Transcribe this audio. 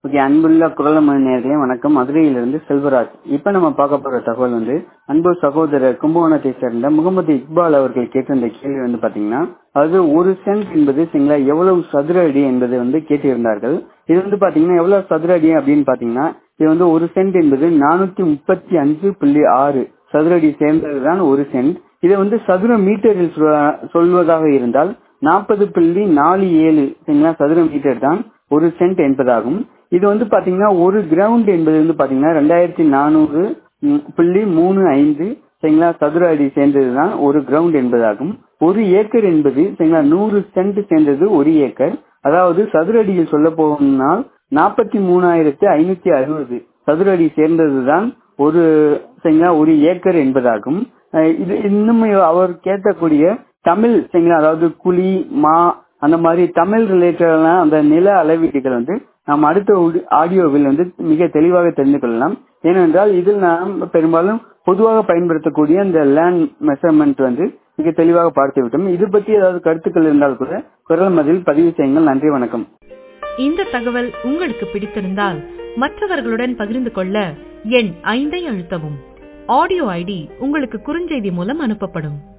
okay அன்புள்ள குரலமணி நேர்களே வணக்கம் மதுரையிலிருந்து செல்வராஜ் இப்ப நம்ம பார்க்க போற தகவல் வந்து அன்பு சகோதரர் கும்பகோணத்தை சேர்ந்த முகமது இக்பால் அவர்கள் கேட்டிருந்த கேள்வி வந்து பாத்தீங்கன்னா அதாவது ஒரு சென்ட் என்பது சரிங்களா எவ்வளவு சதுர அடி என்பது வந்து கேட்டிருந்தார்கள் இது வந்து பாத்தீங்கன்னா எவ்வளவு சதுர அடி அப்படின்னு பாத்தீங்கன்னா இது வந்து ஒரு சென்ட் என்பது நானூத்தி முப்பத்தி அஞ்சு புள்ளி ஆறு சதுர அடி சேர்ந்ததுதான் ஒரு சென்ட் இதை வந்து சதுர மீட்டரில் சொல்வதாக இருந்தால் நாற்பது புள்ளி நாலு ஏழு சரிங்களா சதுர மீட்டர் தான் ஒரு சென்ட் என்பதாகும் இது வந்து பாத்தீங்கன்னா ஒரு கிரவுண்ட் என்பது வந்து பாத்தீங்கன்னா ரெண்டாயிரத்தி நானூறு புள்ளி மூணு ஐந்து சரிங்களா சதுர அடி சேர்ந்ததுதான் ஒரு கிரவுண்ட் என்பதாகும் ஒரு ஏக்கர் என்பது சரிங்களா நூறு சென்ட் சேர்ந்தது ஒரு ஏக்கர் அதாவது சதுர அடியில் சொல்ல போனால் நாற்பத்தி மூணாயிரத்தி ஐநூத்தி அறுபது சதுர அடி சேர்ந்ததுதான் ஒரு சரிங்களா ஒரு ஏக்கர் என்பதாகும் இது இன்னும் அவர் கேட்கக்கூடிய தமிழ் சரிங்களா அதாவது குழி மா அந்த மாதிரி தமிழ் ரிலேட்டடான அந்த நில அளவீடுகள் வந்து நாம் அடுத்த ஆடியோவில் வந்து மிக தெளிவாக தெரிந்து கொள்ளலாம் ஏனென்றால் இதில் நாம் பெரும்பாலும் பொதுவாக பயன்படுத்தக்கூடிய இந்த லேண்ட் மெஷர்மெண்ட் வந்து மிக தெளிவாக பார்த்து விட்டோம் இது பற்றி ஏதாவது கருத்துக்கள் இருந்தால் கூட குரல் மதில் பதிவு செய்யுங்கள் நன்றி வணக்கம் இந்த தகவல் உங்களுக்கு பிடித்திருந்தால் மற்றவர்களுடன் பகிர்ந்து கொள்ள எண் ஐந்தை அழுத்தவும் ஆடியோ ஐடி உங்களுக்கு குறுஞ்செய்தி மூலம் அனுப்பப்படும்